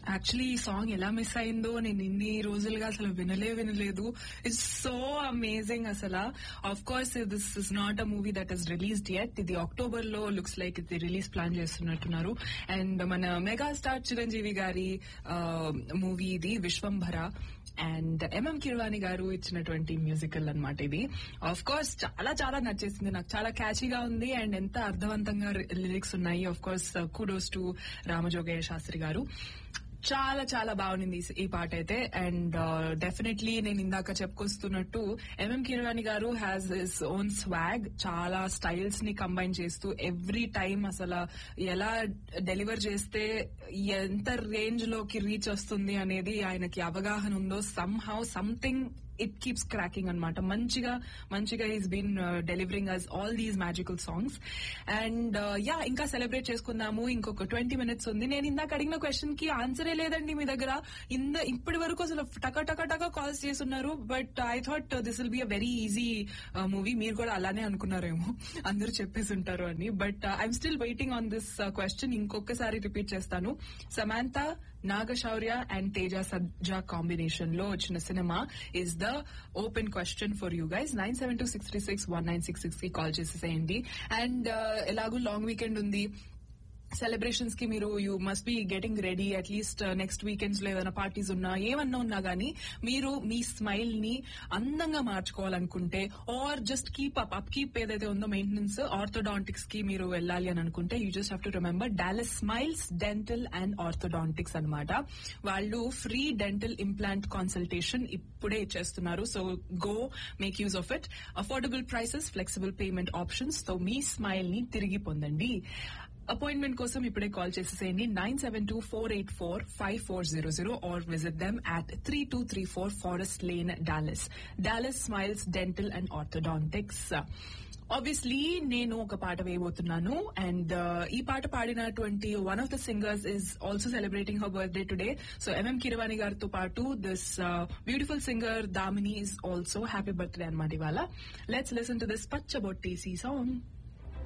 actually ఈ song ఎలా miss అయిందో నేను ఇన్ని రోజులుగా అసలు వినలే వినలేదు ఇట్స్ సో అమేజింగ్ అసలు of course this is not a movie that is released at ఇది అక్టోబర్ లో లుక్స్ లైక్ ఇది రిలీజ్ ప్లాన్ చేస్తున్నట్టున్నారు అండ్ మన మెగాస్టార్ చిరంజీవి గారి మూవీ ఇది విశ్వంభర అండ్ ఎంఎం కిర్వాణి గారు ఇచ్చినటువంటి మ్యూజికల్ అన్నమాట ఇది ఆఫ్ కోర్స్ చాలా చాలా నచ్చేసింది నాకు చాలా క్యాచీగా ఉంది అండ్ ఎంత అర్థవంతంగా లిరిక్స్ ఉన్నాయి of course kudos to Ramajogayya Sastry గారు చాలా చాలా బాగుంది ఈ- ఈ పాట అయితే అండ్ డెఫినెట్లీ నేను ఇందాక చెప్పుకొస్తున్నట్టు ఎంఎం కిరవాణి గారు హ్యాస్ హిస్ ఓన్ స్వాగ్ చాలా స్టైల్స్ ని కంబైన్ చేస్తూ ఎవ్రీ టైం అసలు ఎలా డెలివర్ చేస్తే ఎంత రేంజ్ లోకి రీచ్ వస్తుంది అనేది ఆయనకి అవగాహన ఉందో somehow something it keeps cracking అన్నమాట మంచిగా మంచిగా is been delivering us all these magical songs and yeah ఇంకా సెలబ్రేట్ చేసుకుందాము ఇంకొక ట్వంటీ మినిట్స్ ఉంది నేను ఇందాక అడిగిన క్వశ్చన్ కి ఆన్సరే లేదండి మీ దగ్గర ఇంద ఇప్పటి వరకు అసలు టక టక టక కాల్స్ చేస్తున్నారు but I thought this will be a very easy movie మీరు కూడా అలానే అనుకున్నారేమో అందరూ చెప్పేసి ఉంటారు అని but I'm still waiting on this question ఇంకొకసారి రిపీట్ చేస్తాను సమాంత నాగశౌర్య అండ్ తేజ సజ్జా కాంబినేషన్ లో వచ్చిన cinema is the open question for you guys nine seven two six three six one nine six six కి కాల్ చేసేసేయండి అండ్ ఎలాగూ లాంగ్ వీకెండ్ ఉంది celebrations కి మీరు you must be getting ready at least next weekends లో ఏదైనా parties ఉన్నా ఏమన్నా ఉన్నా గానీ మీరు మీ స్మైల్ ని అందంగా మార్చుకోవాలనుకుంటే or just keep up up keep ఏదైతే ఉందో మెయింటెనెన్స్ ఆర్థోడాంటిక్స్ కి మీరు వెళ్ళాలి అని అనుకుంటే you just have to remember Dallas smiles dental and orthodontics అన్నమాట వాళ్ళు ఫ్రీ డెంటల్ ఇంప్లాంట్ కన్సల్టేషన్ ఇప్పుడే ఇచ్చేస్తున్నారు so go make use of it affordable prices flexible payment options తో మీ స్మైల్ ని తిరిగి పొందండి అపాయింట్మెంట్ కోసం ఇప్పుడే కాల్ చేసేసేయండి nine seven two four eight four five four zero zero or visit them at three two three four forest lane Dallas Dallas smiles dental and orthodontics obviously నేను ఒక పాట వేయబోతున్నాను అండ్ ఈ పాట పాడినటువంటి one of the singers is also celebrating her birthday today so MM Keeravani గారితో పాటు this beautiful singer Damini is also happy birthday అనమాట ఇవాళ లెట్స్ లిసన్ టు దిస్ పచ్చబొట్టేసి సాంగ్